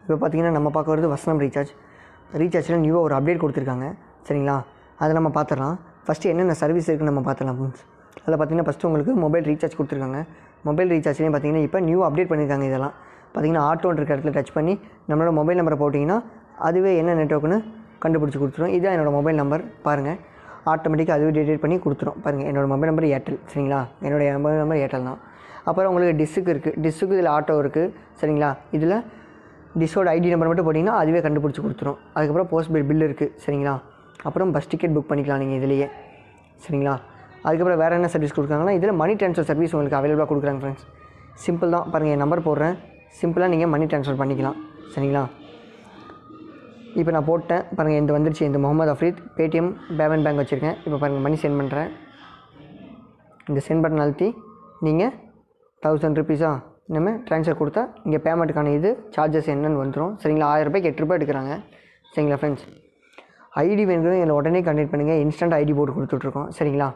இப்போ பார்த்தீங்கன்னா நம்ம பார்க்க வருது வசனம் ரீசார்ஜ் ரீசார்ஜில் நியூவாக ஒரு அப்டேட் கொடுத்துருக்காங்க சரிங்களா அதை நம்ம பார்த்துடலாம் ஃபஸ்ட்டு என்னென்ன சர்வீஸ் இருக்குன்னு நம்ம பார்த்துடலாம் ஃப்ரெண்ட்ஸ் அதில் பார்த்தீங்கன்னா ஃபஸ்ட்டு உங்களுக்கு மொபைல் ரீசார்ஜ் கொடுத்துருக்காங்க மொபைல் ரீசார்ஜ்லேயும் பார்த்தீங்கன்னா இப்போ நியூ அப்டேட் பண்ணியிருக்காங்க இதெல்லாம் பார்த்தீங்கன்னா ஆட்டோன்னு இருக்க இடத்துல டச் பண்ணி நம்மளோட மொபைல் நம்பரை போட்டிங்கன்னா அதுவே என்ன நெட்ஒர்க்குன்னு கண்டுபிடிச்சி கொடுத்துரும் இதான் என்னோடய மொபைல் நம்பர் பாருங்கள் ஆட்டோமேட்டிக்காக அதுவே டெலிட் பண்ணி கொடுத்துரும் பாருங்கள் என்னோடய மொபைல் நம்பர் ஏர்டெல் சரிங்களா என்னுடைய மொபைல் நம்பர் ஏர்டெல் தான் அப்புறம் உங்களுக்கு டிஸ்ஸுக்கு இருக்குது டிஸ்ஸுக்கு இதில் ஆட்டோ இருக்குது சரிங்களா இதில் டிஷ்ஷோட ஐடி நம்பர் மட்டும் போட்டிங்கன்னா அதுவே கண்டுபிடிச்சி கொடுத்துரும் அதுக்கப்புறம் போஸ்ட் பில் பில் இருக்குது சரிங்களா அப்புறம் பஸ் டிக்கெட் புக் பண்ணிக்கலாம் நீங்கள் இதிலேயே சரிங்களா அதுக்கப்புறம் வேறு என்ன சர்வீஸ் கொடுக்குறாங்கன்னா இதில் மணி ட்ரான்ஸ்ஃபர் சர்வீஸ் உங்களுக்கு அவைலபிளாக கொடுக்குறாங்க ஃப்ரெண்ட்ஸ் சிம்பிள் தான் பாருங்கள் என் நம்பர் போடுறேன் சிம்பிளாக நீங்கள் மணி ட்ரான்ஸ்ஃபர் பண்ணிக்கலாம் சரிங்களா இப்போ நான் போட்டேன் பாருங்கள் இந்த வந்துருச்சு இந்த Mohammed Afreeth Paytm payment bank வச்சுருக்கேன் இப்போ பாருங்கள் மணி சென்ட் பண்ணுறேன் இந்த சென்ட் பட்டன் அழுத்தி நீங்கள் தௌசண்ட் ருபீஸா நம்ம ட்ரான்ஸ்ஃபர் கொடுத்தா இங்கே பேமெண்ட்டுக்கான இது சார்ஜஸ் என்னன்னு வந்துடும் சரிங்களா ஆயிரம் ரூபாய்க்கு எட்டு ரூபாய் எடுக்கிறாங்க சரிங்களா ஃப்ரெண்ட்ஸ் ஐடி வேணுங்கிறது என்னை உடனே கண்டக்ட் பண்ணுங்கள் இன்ஸ்டன்ட் ஐடி போட்டு கொடுத்துட்ருக்கோம் சரிங்களா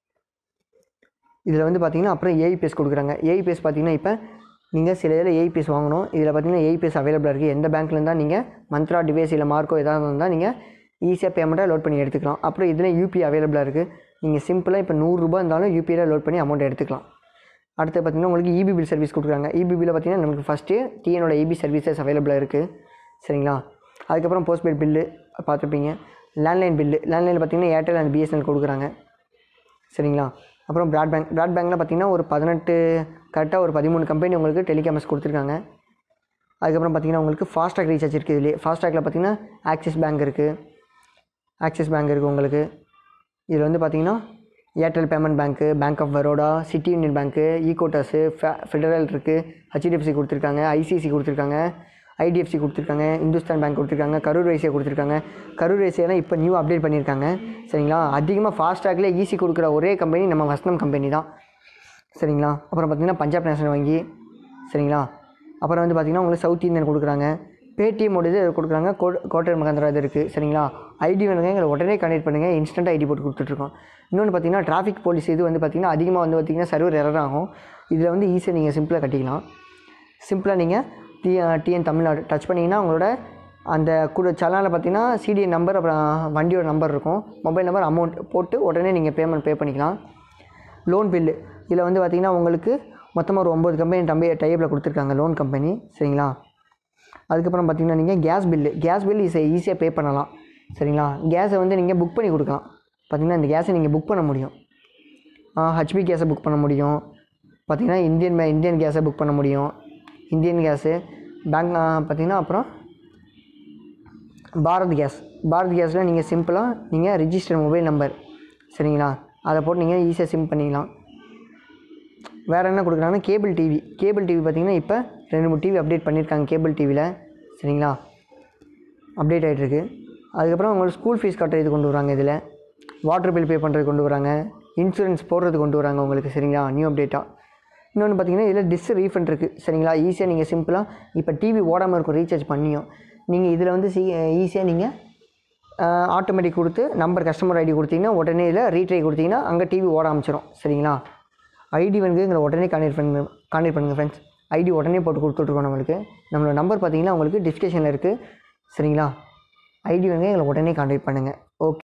இதில் வந்து பார்த்தீங்கன்னா அப்புறம் ஏஇபிஎஸ் கொடுக்குறாங்க ஏஇபிஎஸ் பார்த்தீங்கன்னா இப்போ நீங்கள் சில இதில் ஏஇபிஎஸ் வாங்கணும் இதில் பார்த்தீங்கன்னா ஏஇபிஎஸ் அவைலபிளாக இருக்குது எந்த பேங்க்ல இருந்தால் நீங்கள் மந்த்ரா டிவைஸ் இல்லை மார்க்கோ ஏதாவது இருந்தால் நீங்கள் ஈஸியாக பேமெண்ட்டாக லோட் பண்ணி எடுத்துக்கலாம் அப்புறம் இதில் யூபிஐ அவைலபிளாக இருக்குது நீங்கள் சிம்பிளாக இப்போ நூறுரூபா இருந்தாலும் யூபிஐயில் லோட் பண்ணி அமௌண்ட் எடுத்துக்கலாம் அடுத்து பார்த்தீங்கன்னா உங்களுக்கு இபி பில் சர்வீஸ் கொடுக்குறாங்க இபி பில்லில் பார்த்தீங்கன்னா நமக்கு ஃபஸ்ட்டு டிஎனோட இபி சர்வீசஸ் அவைலபிளாக இருக்குது சரிங்களா அதுக்கப்புறம் போஸ்ட்பெய்ட் பில்லு பார்த்துருப்பீங்க லேண்ட்லைன் பில்லு லேண்ட்லைனில் பார்த்தீங்கன்னா ஏர்டெல் அண்ட் பிஎஸ்என்எல் கொடுக்குறாங்க சரிங்களா அப்புறம் ப்ராட்பேங்க் ப்ராட்பேங்கில் பார்த்தீங்கன்னா ஒரு பதினெட்டு கரெக்டாக ஒரு பதிமூணு கம்பெனி உங்களுக்கு டெலிகாமர்ஸ் கொடுத்துருக்காங்க அதுக்கப்புறம் பார்த்தீங்கன்னா உங்களுக்கு ஃபாஸ்டாக் ரீசார்ஜ் இருக்குது இதுலேயே ஃபாஸ்டாகில் பார்த்தீங்கன்னா ஆக்சிஸ் பேங்க் இருக்குது ஆக்சிஸ் பேங்க் இருக்குது உங்களுக்கு இதில் வந்து பார்த்தீங்கன்னா ஏர்டெல் பேமெண்ட் பேங்க்கு bank of Baroda City Union பேங்க்கு ஈகோட்டாஸு ஃபெடரல் இருக்குது ஹெச்டிஎஃப்சி கொடுத்துருக்காங்க ஐசிசி கொடுத்துருக்காங்க ஐடிஎஃப்சி கொடுத்துருக்காங்க இந்துஸ்தான் பேங்க் கொடுத்துருக்காங்க கரூர் வைசியா கொடுத்துருக்காங்க கரூர் வைசியெல்லாம் இப்போ நியூ அப்டேட் பண்ணியிருக்காங்க சரிங்களா அதிகமாக ஃபாஸ்டாகில் ஈஸி கொடுக்குற ஒரே கம்பெனி நம்ம வசனம் கம்பெனி தான் சரிங்களா அப்புறம் பார்த்தீங்கன்னா பஞ்சாப் நேஷனல் வங்கி சரிங்களா அப்புறம் வந்து பார்த்திங்கன்னா உங்களுக்கு சவுத் இந்தியன் கொடுக்குறாங்க பேடிஎம் இது கொடுக்குறாங்க கோ கோட்டர் மகந்திரா இது இருக்குது சரிங்களா ஐடி வேணுங்க எங்களை உடனே கனெக்ட் பண்ணுங்கள் இன்ஸ்டன்ட் ஐடி போட்டு கொடுத்துட்ருக்கோம் இன்னொன்று பார்த்தீங்கன்னா டிராஃபிக் போலீஸ் இது வந்து பார்த்திங்கன்னா அதிகமாக வந்து பார்த்திங்கன்னா சர்வர் எரர் ஆகும் இதில் வந்து ஈஸியாக நீங்கள் சிம்பிளாக கட்டிக்கலாம் சிம்பிளாக நீங்கள் டி டிஎன் தமிழ்நாடு டச் பண்ணிங்கன்னா உங்களோட அந்த கூட சலானில் பார்த்தீங்கன்னா சிடிஎன் நம்பர் அப்புறம் வண்டியோட நம்பர் இருக்கும் மொபைல் நம்பர் அமௌண்ட் போட்டு உடனே நீங்கள் பேமெண்ட் பே பண்ணிக்கலாம் லோன் பில்லு இதில் வந்து பார்த்திங்கன்னா உங்களுக்கு மொத்தமாக ஒரு ஒம்பது கம்பெனி தம்பி டைப்பில் கொடுத்துருக்காங்க லோன் கம்பெனி சரிங்களா அதுக்கப்புறம் பார்த்திங்கன்னா நீங்கள் gas bill gas bill easy ஈஸியாக பே பண்ணலாம் சரிங்களா கேஸை வந்து நீங்கள் புக் பண்ணி கொடுக்கலாம் பார்த்திங்கன்னா இந்த கேஸை நீங்கள் புக் பண்ண முடியும் ஹச்பி கேஸை புக் பண்ண முடியும் பார்த்திங்கன்னா இந்தியன் மே- இந்தியன் கேஸை புக் பண்ண முடியும் இந்தியன் கேஸு பேங்க் பார்த்திங்கன்னா அப்புறம் பாரத் கேஸ் பாரத் கேஸில் நீங்கள் சிம்பிளாக நீங்கள் ரிஜிஸ்டர் மொபைல் நம்பர் சரிங்களா அதை போட்டு நீங்கள் ஈஸியாக சிம் பண்ணிக்கலாம் வேறு என்ன கொடுக்குறாங்கன்னா கேபிள் டிவி கேபிள் டிவி பார்த்தீங்கன்னா இப்போ ரெண்டு மூணு டிவி அப்டேட் பண்ணியிருக்காங்க கேபிள் டிவியில் சரிங்களா அப்டேட் ஆகிட்டுருக்கு அதுக்கப்புறம் உங்களுக்கு ஸ்கூல் ஃபீஸ் கட்டுறது கொண்டு வராங்க இதில் வாட்டர் பில் பே பண்ணுறது கொண்டு வராங்க இன்சூரன்ஸ் போடுறது கொண்டு வராங்க உங்களுக்கு சரிங்களா நியூ அப்டேட்டாக இன்னொன்று பார்த்தீங்கன்னா இதில் டிஸ் ரீஃபண்ட் இருக்குது சரிங்களா ஈஸியாக நீங்கள் சிம்பிளாக இப்போ டிவி ஓடாமல் இருக்கும் ரீசார்ஜ் பண்ணியும் நீங்கள் இதில் வந்து சி ஈஸியாக நீங்கள் ஆட்டோமேட்டிக் கொடுத்து நம்பர் கஸ்டமர் ஐடி கொடுத்தீங்கன்னா உடனே இதில் ரீட்ரை கொடுத்தீங்கன்னா அங்கே டிவி ஓட ஆரம்பிச்சிடும் சரிங்களா ஐடி வந்து எங்களை உடனே கான்டெக்ட் பண்ணுங்க கான்டெக்ட் பண்ணுங்கள் ஃப்ரெண்ட்ஸ் ஐடி உடனே போட்டு கொடுத்துட்ருக்கோம் நம்மளுக்கு நம்மளோட நம்பர் பார்த்தீங்கன்னா உங்களுக்கு டிஸ்கிரிப்ஷனில் இருக்குது சரிங்களா ஐடி வந்து எங்களை உடனே கான்டெக்ட் பண்ணுங்கள்